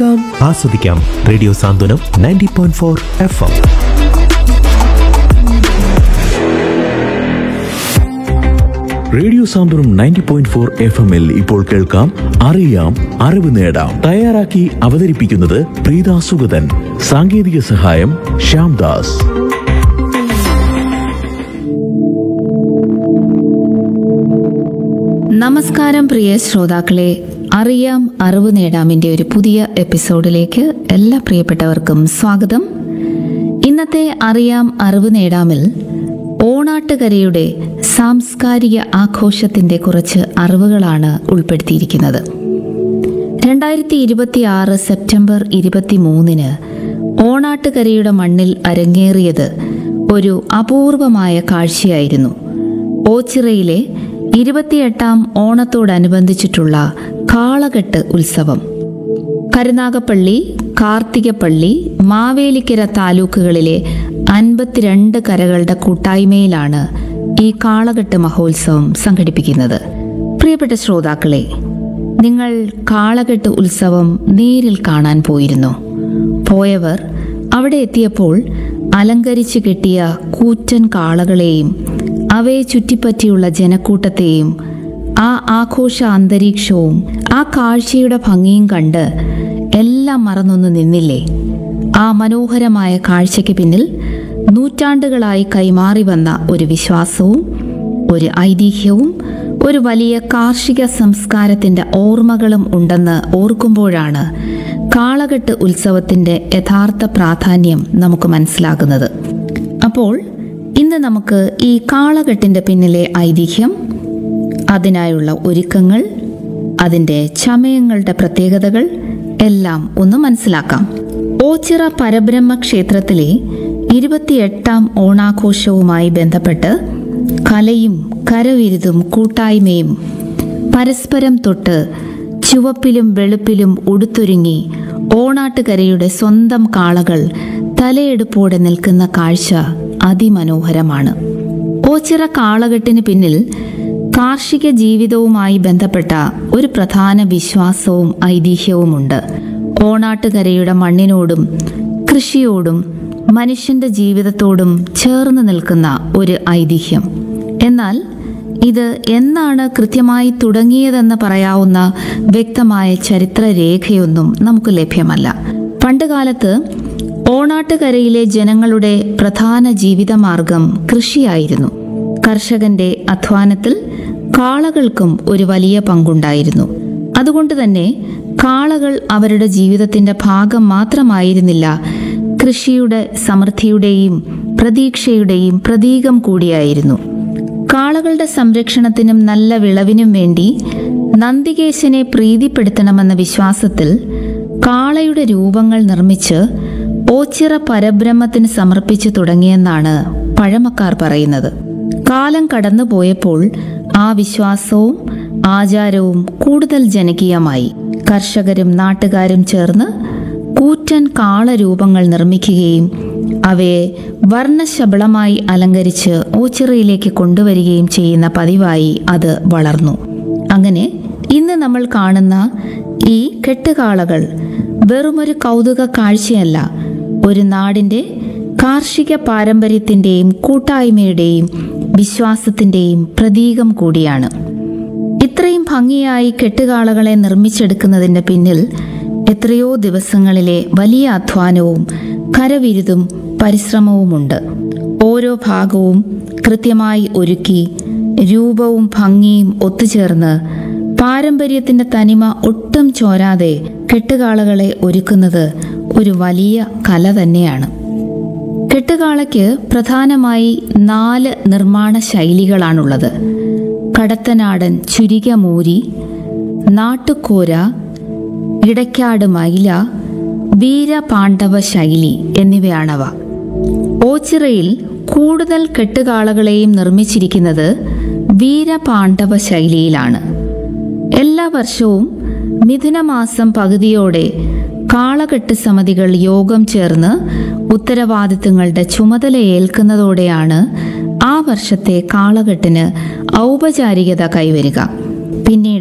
കേൾക്കാം ആസ്വദിക്കാം radio Santhwanam ninety point four F M radio Santhwanam ninety point four F എമ്മിൽ ഇപ്പോൾ കേൾക്കാം അറിയാം അറിവ് നേടാം തയ്യാറാക്കി അവതരിപ്പിക്കുന്നത് പ്രീത സുഗതൻ സാങ്കേതിക സഹായം ശ്യാംദാസ് നമസ്കാരം പ്രിയ ശ്രോതാക്കളെ അറിയാം അറിവ് നേടാമിന്റെ ഒരു പുതിയ എപ്പിസോഡിലേക്ക് എല്ലാ പ്രിയപ്പെട്ടവർക്കും സ്വാഗതം ഇന്നത്തെ അറിയാം അറിവ് നേടാമിൽ ഓണാട്ടുകരയുടെ സാംസ്കാരിക ആഘോഷത്തിന്റെ കുറച്ച് അറിവുകളാണ് ഉൾപ്പെടുത്തിയിരിക്കുന്നത് രണ്ടായിരത്തി ഇരുപത്തി ആറ് സെപ്റ്റംബർ ഇരുപത്തി മൂന്നിന് ഓണാട്ടുകരയുടെ മണ്ണിൽ അരങ്ങേറിയത് ഒരു അപൂർവമായ കാഴ്ചയായിരുന്നു ഓച്ചിറയിലെ ഇരുപത്തിയെട്ടാം ഓണത്തോടനുബന്ധിച്ചിട്ടുള്ള കാളകെട്ട് ഉത്സവം കരുനാഗപ്പള്ളി കാർത്തികപ്പള്ളി മാവേലിക്കര താലൂക്കുകളിലെ അൻപത്തിരണ്ട് കരകളുടെ കൂട്ടായ്മയിലാണ് ഈ കാളകെട്ട് മഹോത്സവം സംഘടിപ്പിക്കുന്നത് പ്രിയപ്പെട്ട ശ്രോതാക്കളെ നിങ്ങൾ കാളകെട്ട് ഉത്സവം നേരിൽ കാണാൻ പോയിരുന്നോ പോയവർ അവിടെ എത്തിയപ്പോൾ അലങ്കരിച്ചു കെട്ടിയ കൂറ്റൻ കാളകളെയും അവയെ ചുറ്റിപ്പറ്റിയുള്ള ജനക്കൂട്ടത്തെയും ആ ആഘോഷ അന്തരീക്ഷവും ആ കാഴ്ചയുടെ ഭംഗിയും കണ്ട് എല്ലാം മറന്നൊന്ന് നിന്നില്ലേ ആ മനോഹരമായ കാഴ്ചയ്ക്ക് പിന്നിൽ നൂറ്റാണ്ടുകളായി കൈമാറി വന്ന ഒരു വിശ്വാസവും ഒരു ഐതിഹ്യവും ഒരു വലിയ കാർഷിക സംസ്കാരത്തിന്റെ ഓർമ്മകളും ഉണ്ടെന്ന് ഓർക്കുമ്പോഴാണ് കാളകെട്ട് ഉത്സവത്തിന്റെ യഥാർത്ഥ പ്രാധാന്യം നമുക്ക് മനസ്സിലാകുന്നത് അപ്പോൾ ഇന്ന് നമുക്ക് ഈ കാളകെട്ടിന്റെ പിന്നിലെ ഐതിഹ്യം അതിനായുള്ള ഒരുക്കങ്ങൾ അതിൻ്റെ ചമയങ്ങളുടെ പ്രത്യേകതകൾ എല്ലാം ഒന്ന് മനസ്സിലാക്കാം ഓച്ചിറ പരബ്രഹ്മ ക്ഷേത്രത്തിലെ ഇരുപത്തിയെട്ടാം ഓണാഘോഷവുമായി ബന്ധപ്പെട്ട് കലയും കരവിരുതും കൂട്ടായ്മയും പരസ്പരം തൊട്ട് ചുവപ്പിലും വെളുപ്പിലും ഉടുത്തൊരുങ്ങി ഓണാട്ടുകരയുടെ സ്വന്തം കാളകൾ തലയെടുപ്പോടെ നിൽക്കുന്ന കാഴ്ച അതിമനോഹരമാണ് ഓച്ചിറ കാളകെട്ടിന് പിന്നിൽ കാർഷിക ജീവിതവുമായി ബന്ധപ്പെട്ട ഒരു പ്രധാന വിശ്വാസവും ഐതിഹ്യവുമുണ്ട് ഓണാട്ടുകരയുടെ മണ്ണിനോടും കൃഷിയോടും മനുഷ്യന്റെ ജീവിതത്തോടും ചേർന്ന് നിൽക്കുന്ന ഒരു ഐതിഹ്യം എന്നാൽ ഇത് എന്നാണ് കൃത്യമായി തുടങ്ങിയതെന്ന് പറയാവുന്ന വ്യക്തമായ ചരിത്രരേഖയൊന്നും നമുക്ക് ലഭ്യമല്ല പണ്ടുകാലത്ത് ഓണാട്ടുകരയിലെ ജനങ്ങളുടെ പ്രധാന ജീവിതമാർഗം കൃഷിയായിരുന്നു കർഷകന്റെ അധ്വാനത്തിൽ കാളകൾക്കും ഒരു വലിയ പങ്കുണ്ടായിരുന്നു അതുകൊണ്ട് തന്നെ കാളകൾ അവരുടെ ജീവിതത്തിന്റെ ഭാഗം മാത്രമായിരുന്നില്ല കൃഷിയുടെ സമൃദ്ധിയുടെയും പ്രതീക്ഷയുടെയും പ്രതീകം കൂടിയായിരുന്നു കാളകളുടെ സംരക്ഷണത്തിനും നല്ല വിളവിനും വേണ്ടി നന്ദികേശനെ പ്രീതിപ്പെടുത്തണമെന്ന വിശ്വാസത്തിൽ കാളയുടെ രൂപങ്ങൾ നിർമ്മിച്ച് ഓച്ചിറ പരബ്രഹ്മത്തിന് സമർപ്പിച്ചു തുടങ്ങിയെന്നാണ് പഴമക്കാർ പറയുന്നത് കാലം കടന്നുപോയപ്പോൾ ആ വിശ്വാസവും ആചാരവും കൂടുതൽ ജനകീയമായി കർഷകരും നാട്ടുകാരും ചേർന്ന് കൂറ്റൻ കാളരൂപങ്ങൾ നിർമ്മിക്കുകയും അവയെ വർണ്ണശബളമായി അലങ്കരിച്ച് ഓച്ചിറയിലേക്ക് കൊണ്ടുവരികയും ചെയ്യുന്ന പതിവായി അത് വളർന്നു അങ്ങനെ ഇന്ന് നമ്മൾ കാണുന്ന ഈ കെട്ടുകാളകൾ വെറുമൊരു കൗതുക കാഴ്ചയല്ല ഒരു നാടിൻ്റെ കാർഷിക പാരമ്പര്യത്തിൻ്റെയും കൂട്ടായ്മയുടെയും വിശ്വാസത്തിൻ്റെയും പ്രതീകം കൂടിയാണ് ഇത്രയും ഭംഗിയായി കെട്ടുകാളകളെ നിർമ്മിച്ചെടുക്കുന്നതിൻ്റെ പിന്നിൽ എത്രയോ ദിവസങ്ങളിലെ വലിയ അധ്വാനവും കരവിരുതും പരിശ്രമവുമുണ്ട് ഓരോ ഭാഗവും കൃത്യമായി ഒരുക്കി രൂപവും ഭംഗിയും ഒത്തുചേർന്ന് പാരമ്പര്യത്തിന്റെ തനിമ ഒട്ടും ചോരാതെ കെട്ടുകാളകളെ ഒരുക്കുന്നത് ഒരു വലിയ കല തന്നെയാണ് കെട്ടുകാളയ്ക്ക് പ്രധാനമായി നാല് നിർമ്മാണ ശൈലികളാണുള്ളത് കടത്തനാടൻ ചുരിക മൂരി നാട്ടുകോര ഇടയ്ക്കാട് മൈല വീരപാണ്ഡവ ശൈലി എന്നിവയാണവ ഓച്ചിറയിൽ കൂടുതൽ കെട്ടുകാളകളെയും നിർമ്മിച്ചിരിക്കുന്നത് വീരപാണ്ഡവ ശൈലിയിലാണ് എല്ലാ വർഷവും മിഥുനമാസം പകുതിയോടെ കാളകെട്ട് സമിതികൾ യോഗം ചേർന്ന് ഉത്തരവാദിത്തങ്ങളുടെ ചുമതല ഏൽക്കുന്നതോടെയാണ് ആ വർഷത്തെ കാളകെട്ടിന് ഔപചാരികത കൈവരിക പിന്നീട്